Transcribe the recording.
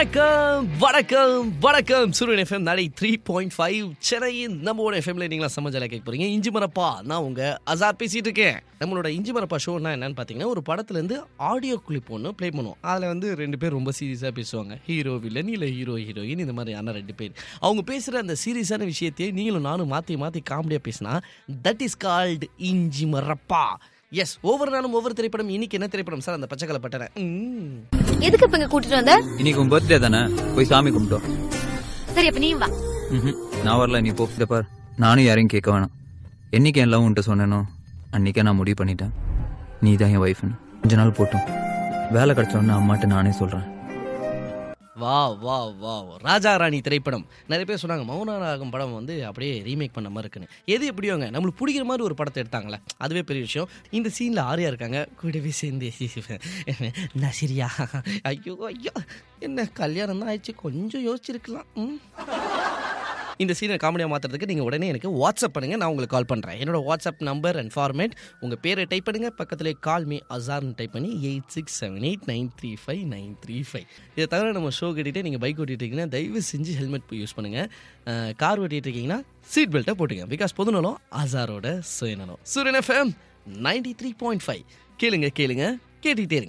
வணக்கம் வணக்கம் வணக்கம் சூரியன் எஃப்எம் நாளை த்ரீ பாயிண்ட் ஃபைவ் சென்னையின் நம்மளோட எஃப்எம்ல நீங்களா சமஜால கேட்க போறீங்க இஞ்சி மரப்பா நான் உங்க அசாத் பேசிட்டு இருக்கேன் நம்மளோட இஞ்சி மரப்பா ஷோனா என்னன்னு பார்த்தீங்கன்னா ஒரு படத்துல இருந்து ஆடியோ கிளிப் ஒன்று ப்ளே பண்ணுவோம் அதில் வந்து ரெண்டு பேர் ரொம்ப சீரியஸாக பேசுவாங்க ஹீரோ வில்லன் இல்லை ஹீரோ ஹீரோயின் இந்த மாதிரி ஆனால் ரெண்டு பேர் அவங்க பேசுகிற அந்த சீரியஸான விஷயத்தையே நீங்களும் நானும் மாற்றி மாற்றி காமெடியாக பேசினா தட் இஸ் கால்டு இஞ்சி மரப்பா எஸ் ஒவ்வொரு நாளும் ஒவ்வொரு திரைப்படம் இன்னைக்கு என்ன திரைப்படம் சார் அந்த பச்சைக்கலை பட்டனை ம் எதுக்கு இப்ப இங்க கூட்டிட்டு வந்த இன்னைக்கு உன் பர்த்டே தானே போய் சாமி கும்பிட்டோம் சரி அப்ப நீ வா ம்ஹும். நான் வரல நீ போ இத பார் நானும் யாரையும் கேட்க வேணாம் என்னைக்கு என் லவ் உன்ட்ட சொன்னேனோ அன்னைக்கே நான் முடிவு பண்ணிட்டேன் நீ தான் என் ஒய்ஃப்னு கொஞ்ச நாள் போட்டும் வேலை கிடைச்ச உடனே அம்மாட்ட நானே சொல்றேன் வா வா வா ராஜா ராணி திரைப்படம் நிறைய பேர் சொன்னாங்க மௌனராகம் படம் வந்து அப்படியே ரீமேக் பண்ண மாதிரி இருக்குன்னு எது எப்படியோங்க நம்மளுக்கு பிடிக்கிற மாதிரி ஒரு படத்தை எடுத்தாங்களே அதுவே பெரிய விஷயம் இந்த சீனில் ஆரியா இருக்காங்க கூடவே சேர்ந்து நசிரியா ஐயோ ஐயோ என்ன கல்யாணம் தான் ஆயிடுச்சு கொஞ்சம் யோசிச்சிருக்கலாம் ம் இந்த சீனை காமெடியாக மாற்றுறதுக்கு நீங்கள் உடனே எனக்கு வாட்ஸ்அப் பண்ணுங்கள் நான் உங்களுக்கு கால் பண்ணுறேன் என்னோட வாட்ஸ்அப் நம்பர் அண்ட் ஃபார்மேட் உங்கள் பேரை டைப் பண்ணுங்கள் பக்கத்தில் கால் மீ அசார்னு டைப் பண்ணி eight six seven eight nine three five nine three five இதை தவிர நம்ம ஷோ கட்டிட்டு நீங்கள் பைக் ஓட்டிட்டு இருக்கீங்கன்னா தயவு செஞ்சு ஹெல்மெட் யூஸ் பண்ணுங்கள் கார் ஓட்டிட்டு இருக்கீங்கன்னா சீட் பெல்ட்டை போட்டுங்க பிகாஸ் பொதுநலம் அசாரோட சுயநலம் Suryan FM ninety three point five கேளுங்க கேளுங்க கேட்டுக்கிட்டே இருங்க